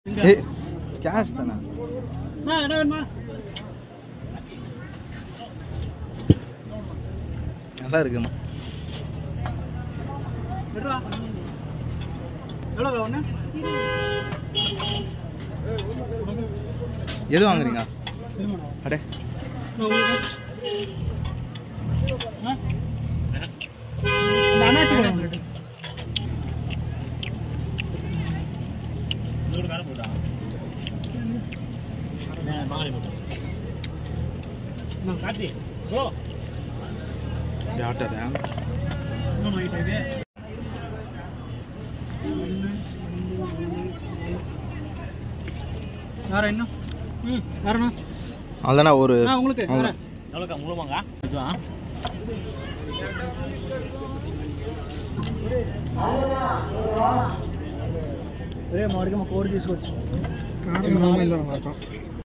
ஏய் கேஷ் தானே என்ன வேணுமா நல்லா இருக்குமா எடுறா எவ்வளோ ஒன்று எது வாங்குறீங்க அடே அந்த அண்ணாச்சி கூட உங்களுக்கு நான் காட்டி ஓ யார்ட்டதா இன்னும் வாங்கிட்டு இது வேற இன்னும் ம் வேறண்ணா அதுதானே ஒரு ஆ உங்களுக்கு வேற அவ்வளவுதான். எவ்வளோக்கா முழுமாங்க இதுதான் ఒరే మామిడిగా మా కోడి తీసుకొచ్చు